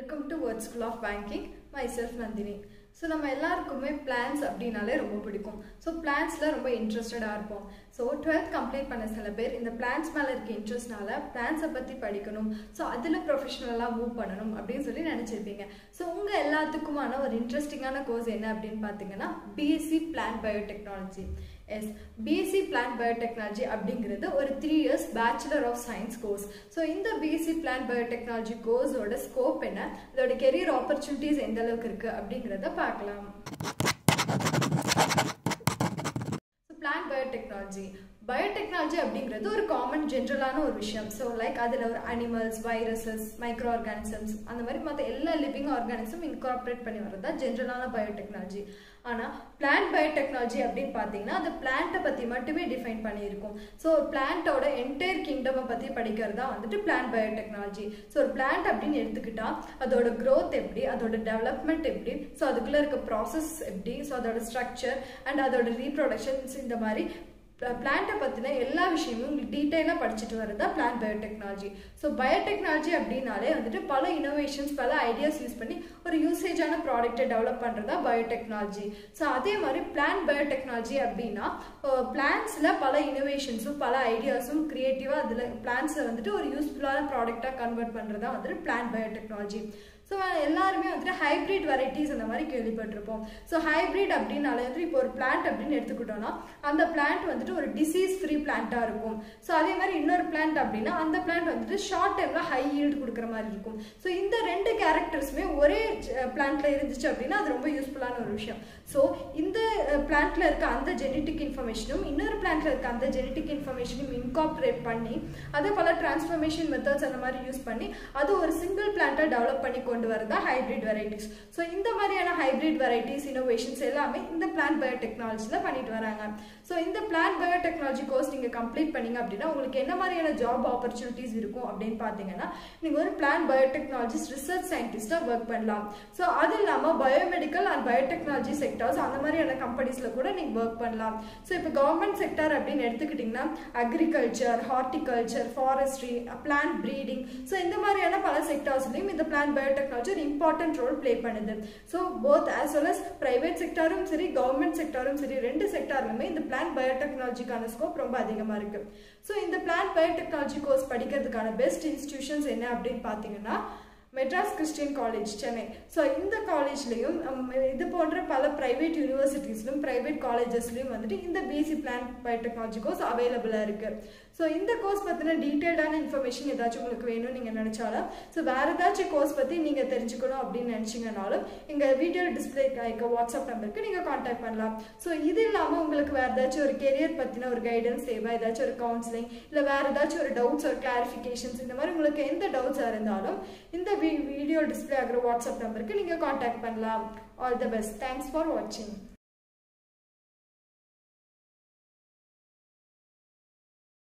welcome to word school of banking myself Nandini so நம்ம எல்லாருக்குமே plans அப்படின்னாலே ரொம்ப பிடிக்கும் ஸோ பிளான்ஸில் ரொம்ப இன்ட்ரெஸ்டடாக இருப்போம் ஸோ டுவெல்த் கம்ப்ளீட் பண்ண சில பேர் இந்த பிளான்ஸ் மேலே இருக்க இன்ட்ரெஸ்ட்னால பிளான்ஸை பற்றி படிக்கணும் ஸோ அதில் ப்ரொஃபஷனலாக மூவ் பண்ணணும் அப்படின்னு சொல்லி நினச்சிருப்பீங்க ஸோ உங்கள் எல்லாத்துக்குமான ஒரு இன்ட்ரெஸ்டிங்கான கோர்ஸ் என்ன அப்படின்னு பார்த்தீங்கன்னா BSc plan biotechnology yes BSc plan biotechnology அப்படிங்கிறது ஒரு three years bachelor of science course so இந்த பிஎஸ்சி பிளான் பயோடெக்னாலஜி கோர்ஸோட ஸ்கோப் என்ன இதோட கெரியர் ஆப்பர்ச்சுனிட்டிஸ் எந்த அளவுக்கு இருக்குது அப்படிங்கிறத பார்க்கலாம் பிளான் பயோடெக்னாலஜி பயோடெக்னாலஜி அப்படிங்கிறது ஒரு காமன் ஜென்ரலான ஒரு விஷயம் ஸோ லைக் அதில் ஒரு அனிமல்ஸ் வைரஸஸ் மைக்ரோ ஆர்கானிசம்ஸ் அந்த மாதிரி மற்ற எல்லா லிவிங் ஆர்கானிசம் இன்கார்பரேட் பண்ணி வரதா ஜென்ரலான பயோடெக்னாலஜி ஆனால் பிளான்ட் பயோடெக்னாலஜி அப்படின்னு பார்த்தீங்கன்னா அந்த பிளான்ட்டை பற்றி மட்டுமே டிஃபைன் பண்ணியிருக்கும் ஸோ ஒரு பிளான்ட்டோட என்டையர் கிங்டமை பற்றி படிக்கிறது தான் வந்துட்டு பிளான்ட் பயோடெக்னாலஜி ஸோ ஒரு பிளான்ட் அப்படின்னு எடுத்துக்கிட்டா அதோட க்ரோத் எப்படி அதோட டெவலப்மெண்ட் எப்படி ஸோ அதுக்குள்ளே இருக்க ப்ராசஸ் எப்படி ஸோ அதோட ஸ்ட்ரக்சர் அண்ட் அதோட ரீப்ரொடக்ஷன்ஸ் இந்த மாதிரி பிளான்ட்டை பற்றின எல்லா விஷயமும் உங்களுக்கு டீட்டெயிலாக படிச்சுட்டு வரது தான் பிளான் பயோடெக்னாலஜி ஸோ பயோடெக்னாலஜி அப்படின்னாலே வந்துட்டு பல இனோவேஷன்ஸ் பல ஐடியாஸ் யூஸ் பண்ணி ஒரு யூசேஜான ப்ராடக்ட்டை டெவலப் பண்ணுறது தான் பயோடெக்னாலஜி ஸோ அதே மாதிரி பிளான் பயோடெக்னாலஜி அப்படின்னா பிளான்ஸில் பல இனோவேஷன்ஸும் பல ஐடியாஸும் க்ரியேட்டிவாக அதில் பிளான்ஸை வந்துட்டு ஒரு யூஸ்ஃபுல்லான ப்ராடக்டாக கன்வெர்ட் பண்ணுறது தான் வந்துட்டு பிளான் பயோடெக்னாலஜி ஸோ எல்லாருமே வந்துட்டு ஹைப்ரிட் வெரைட்டிஸ் அந்த மாதிரி கேள்விப்பட்டிருப்போம் ஸோ ஹைப்ரிட் அப்படின்னாலே வந்துட்டு இப்போ ஒரு பிளான்ட் அப்படின்னு எடுத்துக்கிட்டோம்னா அந்த பிளான்ட் வந்துட்டு ஒரு டிசீஸ் ஃப்ரீ பிளான்ட்டாக இருக்கும் ஸோ அதே மாதிரி இன்னொரு பிளான்ட் அப்படின்னா அந்த பிளான்ட் வந்துட்டு ஷார்ட் டைமில் ஹை ஈல்டு கொடுக்குற மாதிரி இருக்கும் ஸோ இந்த ரெண்டு கேரக்டர்ஸுமே ஒரே பிளான்ட்ல இருந்துச்சு அப்படின்னா அது ரொம்ப யூஸ்ஃபுல்லான ஒரு விஷயம் ஸோ இந்த பிளான்ட்ல இருக்க அந்த ஜெனட்டிக் இன்ஃபர்மேஷனும் இன்னொரு பிளான்ட்ல இருக்க அந்த ஜெனட்டிக் இன்ஃபர்மேஷனும் இன்கார்பரேட் பண்ணி அதை பல டிரான்ஸ்ஃபர்மேஷன் மெத்தட்ஸ் அந்த மாதிரி யூஸ் பண்ணி அது ஒரு சிங்கிள் பிளான்ட்டை டெவலப் பண்ணி கொண்டு வரதா ஹைப்ரிட் வெரைட்டிஸ் ஸோ இந்த மாதிரியான ஹைப்ரிட் வெரைட்டிஸ் இனோவேஷன்ஸ் எல்லாமே இந்த பிளான் பயோடெக்னாலஜியில் பண்ணிட்டு வராங்க ஸோ இந்த பிளான் பயோடெக்னாலஜி கோர்ஸ் நீங்கள் கம்ப்ளீட் பண்ணீங்க அப்படின்னா உங்களுக்கு என்ன மாதிரியான ஜாப் ஆப்பர்ச்சுனிட்டிஸ் இருக்கும் அப்படின்னு பார்த்தீங்கன்னா நீங்கள் ஒரு பிளான் பயோடெக்னாலஜிஸ்ட் ரிசர்ச் சயின்டிஸ்டாக ஒர்க் பண்ணலாம் ஸோ அது இல்லாமல் பயோமெடிக்கல் அண்ட் பயோடெக்னாலஜி செக்டர்ஸ் அந்த மாதிரியான கம்பெனிஸில் கூட நீங்கள் ஒர்க் பண்ணலாம் ஸோ இப்போ கவர்மெண்ட் செக்டர் அப்படின்னு எடுத்துக்கிட்டிங்கன்னா agriculture horticulture forestry plant breeding so இந்த மாதிரியான பல செக்டர்ஸ்லையும் இந்த பிளான் பயோடெக்னாலஜி ஒரு இம்பார்ட்டன்ட் ரோல் ப்ளே பண்ணுது so both as well as private செக்டாரும் சரி கவர்மெண்ட் செக்டாரும் சரி ரெண்டு செக்டார்லுமே இந்த பிளான் பயோடெக்னாலஜிக்கான ஸ்கோப் ரொம்ப அதிகமாக இருக்கு ஸோ இந்த பிளான் பயோடெக்னாலஜி கோர்ஸ் படிக்கிறதுக்கான பெஸ்ட் இன்ஸ்டிடியூஷன்ஸ் என்ன அப்படின்னு பார்த்தீங்கன்னா Madras Christian college Chennai so இந்த காலேஜ்லேயும் இது போன்ற பல ப்ரைவேட் யூனிவர்சிட்டிஸ்லையும் ப்ரைவேட் காலேஜஸ்லையும் வந்துட்டு இந்த பிஎஸ்சி பிளான் பயோடெக்னாலஜி கோர்ஸ் அவைலபிளாக இருக்குது ஸோ இந்த கோர்ஸ் பற்றின டீட்டெயில்டான இன்ஃபர்மேஷன் ஏதாச்சும் உங்களுக்கு வேணும்னு நீங்கள் நினச்சாலும் ஸோ வேறு ஏதாச்சும் கோர்ஸ் பற்றி நீங்கள் தெரிஞ்சுக்கணும் அப்படின்னு நினச்சிங்கனாலும் எங்கள் வீடியோ டிஸ்பிளே இருக்க வாட்ஸ்அப் நம்பருக்கு நீங்கள் காண்டாக்ட் பண்ணலாம் ஸோ இது இல்லாமல் உங்களுக்கு வேறு ஏதாச்சும் ஒரு கெரியர் பற்றின ஒரு கைடன்ஸ் தேவை ஏதாச்சும் ஒரு கவுன்சிலிங் இல்லை வேறு ஏதாச்சும் ஒரு டவுட்ஸ் ஒரு கிளாரிஃபிகேஷன்ஸ் இந்த மாதிரி உங்களுக்கு எந்த டவுட்ஸாக இருந்தாலும் இந்த வீடியோ டிஸ்பிளே ஆகிற வாட்ஸ்அப் நம்பருக்கு நீங்கள் காண்டாக்ட் பண்ணலாம் all the best thanks for வாட்சிங்